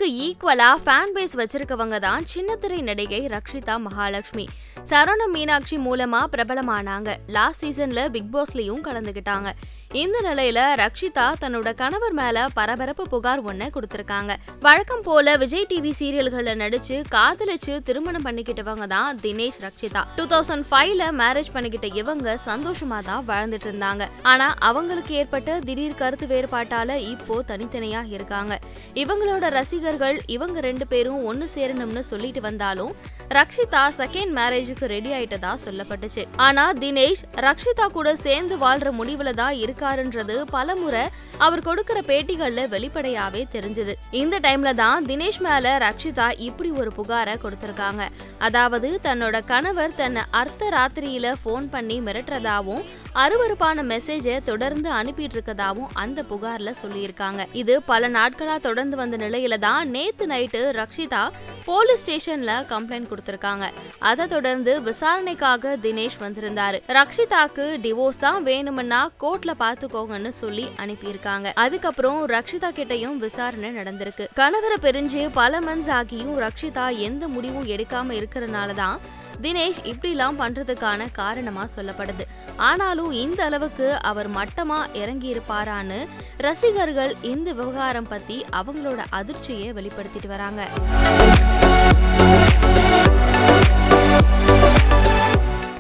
ஈக்குவலா fan base வச்சிருக்கவங்க தான் சின்னத்திரை நடிகை ரக்ஷிதா மகாலட்சுமி சரவண மீனாட்சி மூலமா பிரபலமானாங்க லாஸ்ட் சீசன்ல பிக் பாஸ்லயும் கலந்துக்கிட்டாங்க இந்த நிலையில ரக்ஷிதா தன்னோட கணவர் மேல பரபரப்பு புகார் ஒண்ண கொடுத்திருக்காங்க வழக்கம் போல விஜய் டிவி சீரியல்கள்ல நடிச்சு காதலிச்சு திருமணம் பண்ணிக்கிட்டவங்க தான் தினேஷ் ரக்ஷிதா டூ தௌசண்ட் ஃபைவ்ல மேரேஜ் பண்ணிக்கிட்ட இவங்க சந்தோஷமா தான் வாழ்ந்துட்டு இருந்தாங்க ஆனா அவங்களுக்கு ஏற்பட்ட திடீர் கருத்து வேறுபாட்டால இப்போ தனித்தனியா இருக்காங்க இவங்களோட ரசிகர்கள் இவங்க ரெண்டு பேரும் ஒன்னு சேரணும்னு சொல்லிட்டு வந்தாலும் ரக்ஷிதா செகண்ட் மேரேஜுக்கு ரெடி ஆயிட்டதா சொல்லப்பட்டுச்சு ஆனா தினேஷ் ரக்ஷிதா கூட சேர்ந்து வாழ்ற முடிவுல தான் இருக்காருன்றது பலமுறை அவர் கொடுக்கிற பேட்டிகள்ல வெளிப்படையாவே தெரிஞ்சது இந்த டைம்ல தான் தினேஷ் மேல ரக்ஷிதா இப்படி ஒரு புகாரை கொடுத்திருக்காங்க அதாவது தன்னோட கணவர் தன்னை அர்த்த ராத்திரியில ஃபோன் பண்ணி மிரட்டுறதாவும் அருவருப்பான மெசேஜை தொடர்ந்து அனுப்பிட்டு இருக்கதாவும் அந்த புகார்ல சொல்லியிருக்காங்க இது பல நாட்களா தொடர்ந்து வந்த நிலையில தான் நேத்து நைட்டு ரக்ஷிதா போலீஸ் ஸ்டேஷன்ல கம்ப்ளைண்ட் கொடுத்திருக்காங்க அதை தொடர்ந்து விசாரணைக்காக தினேஷ் வந்திருந்தாரு ரக்ஷிதாக்கு டிவோர்ஸ் தான் வேணும்னா கோர்ட்ல பாத்துக்கோங்கன்னு சொல்லி அனுப்பியிருக்காங்க அதுக்கப்புறம் ரக்ஷிதா கிட்டயும் விசாரணை நடந்திருக்கு கணவரை பிரிஞ்சு பல மந்த்ஸ் ஆகியும் ரக்ஷிதா எந்த முடிவும் எடுக்காம இருக்கிறனால தான் தினேஷ் இப்படிலாம் பண்றதுக்கான காரணமா சொல்லப்படுது ஆனாலும் இந்த அளவுக்கு அவர் மட்டமா இறங்கி இருப்பாரான்னு ரசிகர்கள் இந்த விவகாரம் பத்தி அவங்களோட அதிர்ச்சியை வெளிப்படுத்திட்டு வராங்க